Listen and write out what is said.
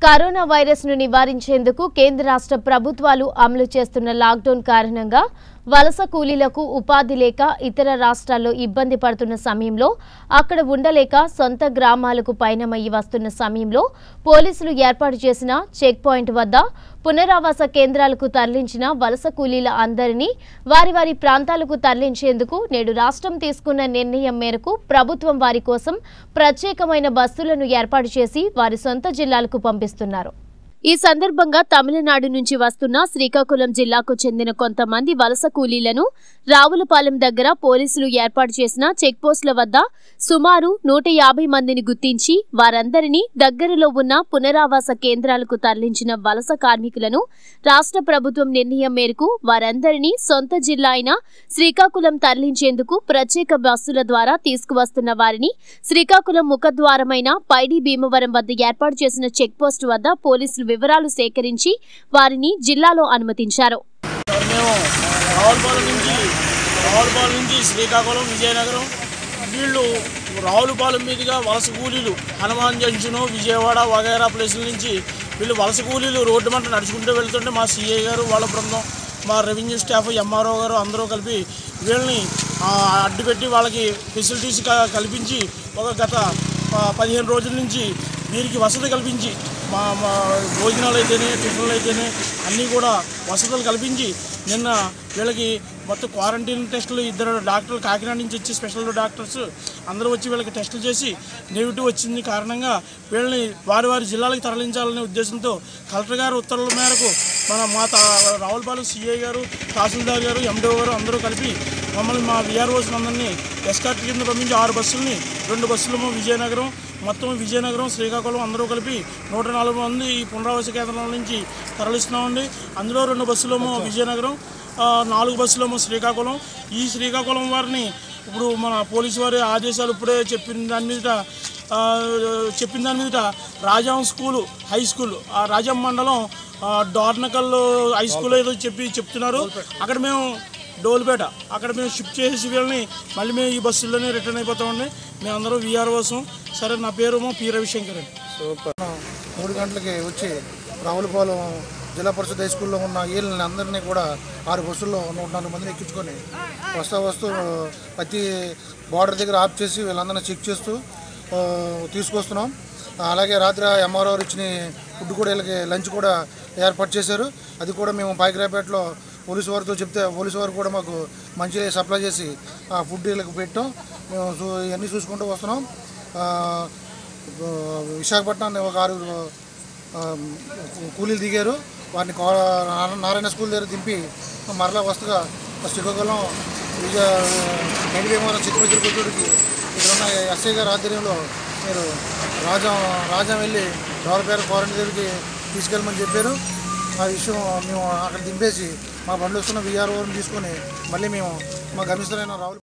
corona virus ను నివారించేందుకు కేంద్ర రాష్ట్ర ప్రభుత్వాలు అమలు చేస్తున్న లాక్డౌన్ కారణంగా వలస కూలీలకు ఉపాధి లేక ఇతర రాష్ట్రాల్లో ఇబ్బంది పడుతున్న సమయంలో అక్కడ ఉండలేక సొంత గ్రామాలకు పయనమయ్యి వస్తున్న సమయంలో పోలీసులు ఏర్పాటు చేసిన చెక్ పాయింట్ వద్ద పునరావాస కేంద్రాలకు తరలించిన వలస కూలీల అందరినీ వారి వారి ప్రాంతాలకు తరలించేందుకు నేడు రాష్ట్రం తీసుకున్న నిర్ణయం మేరకు ప్రభుత్వం వారి కోసం ప్రత్యేకమైన బస్సులను ఏర్పాటు చేసి వారి సొంత జిల్లాలకు పంపిస్తున్నారు ఈ సందర్భంగా తమిళనాడు నుంచి వస్తున్న శ్రీకాకుళం జిల్లాకు చెందిన కొంతమంది వలస కూలీలను రావులపాలెం దగ్గర పోలీసులు ఏర్పాటు చేసిన చెక్పోస్టుల వద్ద సుమారు నూట యాభై మందిని గుర్తించి వారందరినీ దగ్గరలో ఉన్న పునరావాస కేంద్రాలకు తరలించిన వలస కార్మికులను రాష్ట్ర ప్రభుత్వం నిర్ణయం మేరకు వారందరినీ సొంత జిల్లా అయిన శ్రీకాకుళం తరలించేందుకు ప్రత్యేక బస్సుల ద్వారా తీసుకువస్తున్న వారిని శ్రీకాకుళం ముఖద్వారమైన పైడి భీమవరం వద్ద ఏర్పాటు చేసిన చెక్ పోస్ట్ వద్ద పోలీసులు వివరాలు సేకరించి వారిని జిల్లాలో అనుమతించారు మేము రావులపాలెం నుంచి రావులపాలెం నుంచి శ్రీకాకుళం విజయనగరం వీళ్ళు రావులపాలెం మీదుగా వలస కూలీలు హనుమాన్ జంక్షన్ విజయవాడ వగైరా ప్లేసుల నుంచి వీళ్ళు వలస కూలీలు రోడ్డు మంట నడుచుకుంటూ వెళ్తుంటే మా సిఐ గారు వాళ్ళ బృందం మా రెవెన్యూ స్టాఫ్ ఎంఆర్ఓ గారు అందరూ కలిపి వీళ్ళని ఆ, అడ్డుపెట్టి వాళ్ళకి ఫెసిలిటీస్ క- కల్పించి ఒక గత ఆ, పదిహేను రోజుల నుంచి వీరికి వసతి కల్పించి మా మా భోజనాలు అయితేనే టిఫిన్లు అయితేనే అన్నీ కూడా వసతులు కల్పించి నిన్న వీళ్ళకి మొత్తం క్వారంటైన్ టెస్టులు ఇద్దరు డాక్టర్లు కాకినాడ నుంచి వచ్చి స్పెషల్ డాక్టర్స్ అందరూ వచ్చి వీళ్ళకి టెస్టులు చేసి నెగిటివ్ వచ్చింది కారణంగా వీళ్ళని వారి వారి జిల్లాలకు తరలించాలనే ఉద్దేశంతో కలెక్టర్ గారు ఉత్తర్వుల మేరకు మన మా తా రావులపాలెం సిఐ గారు తహసీల్దార్ గారు ఎండిఓ గారు అందరూ కలిపి మమ్మల్ని మా విఆర్ఓస్ అందరినీ ఎస్కార్ట్ కింద పంపించి ఆరు బస్సుల్ని రెండు బస్సులేమో విజయనగరం మొత్తం విజయనగరం శ్రీకాకుళం అందరూ కలిపి నూట నలభై మంది ఈ పునరావాస కేంద్రాల నుంచి తరలిస్తున్నామండి అందులో రెండు బస్సులేమో విజయనగరం ఆ, నాలుగు బస్సులేమో శ్రీకాకుళం ఈ శ్రీకాకుళం వారిని ఇప్పుడు మన పోలీసు వారి ఆదేశాలు ఇప్పుడే చెప్పిన దాని మీద ఆ, చెప్పిన దాని మీద రాజాం స్కూలు హై స్కూల్ ఆ రాజాం మండలం ఆ, డోర్నకల్ హై స్కూల్ ఏదో చెప్పి చెప్తున్నారు అక్కడ మేము డోల్పేట అక్కడ మేము షిఫ్ట్ చేసి వీళ్ళని మళ్ళీ మేము ఈ బస్సుల్లోనే రిటర్న్ అయిపోతామండి మేమందరం వీఆర్ కోసం సరే నా పేరు పి రవిశంకర్ అండి సూపర్ మూడు గంటలకి వచ్చి రావులపాలెం జిల్లా పరిషత్ హై స్కూల్లో ఉన్న వీళ్ళని అందరినీ కూడా ఆరు బస్సుల్లో నూట నాలుగు మందిని ఎక్కించుకొని వస్తా వస్తూ ప్రతి బార్డర్ దగ్గర ఆఫ్ చేసి వీళ్ళందరినీ చెక్ చేస్తూ ఆ, తీసుకొస్తున్నాం అలాగే రాత్రి ఎంఆర్ఓ ఇచ్చిన ఫుడ్ కూడా వీళ్ళకి లంచ్ కూడా ఏర్పాటు చేశారు అది కూడా మేము పాయిగ్రాపేటలో పోలీసు వారితో చెప్తే పోలీసు వారు కూడా మాకు మంచి సప్లై చేసి ఆ ఫుడ్ వీళ్ళకి పెట్టాం మేము చూ- ఇవన్నీ చూసుకుంటూ వస్తున్నాం ఆ, ఆ, విశాఖపట్నాన్ని ఒక ఆరుగురు ఆ, కూలీలు దిగారు వారిని కో- నారా- నారాయణ స్కూల్ దగ్గర దింపి మరలా వస్తగా శ్రీకాకుళం విజయ నడివేమన చిత్రపతి కూతుడికి ఇక్కడ ఉన్న ఎస్ఐ గారి ఆధ్వర్యంలో మీరు రాజా రాజా వెళ్ళి డెవలపేర క్వారంటైన్ దగ్గరికి తీసుకెళ్ళమని చెప్పారు ఆ విషయం మేము అక్కడ దింపేసి మా బండ్లు వస్తున్న విఆర్ఓని తీసుకొని మళ్ళీ మేము మా గమిస్తులైన రావులు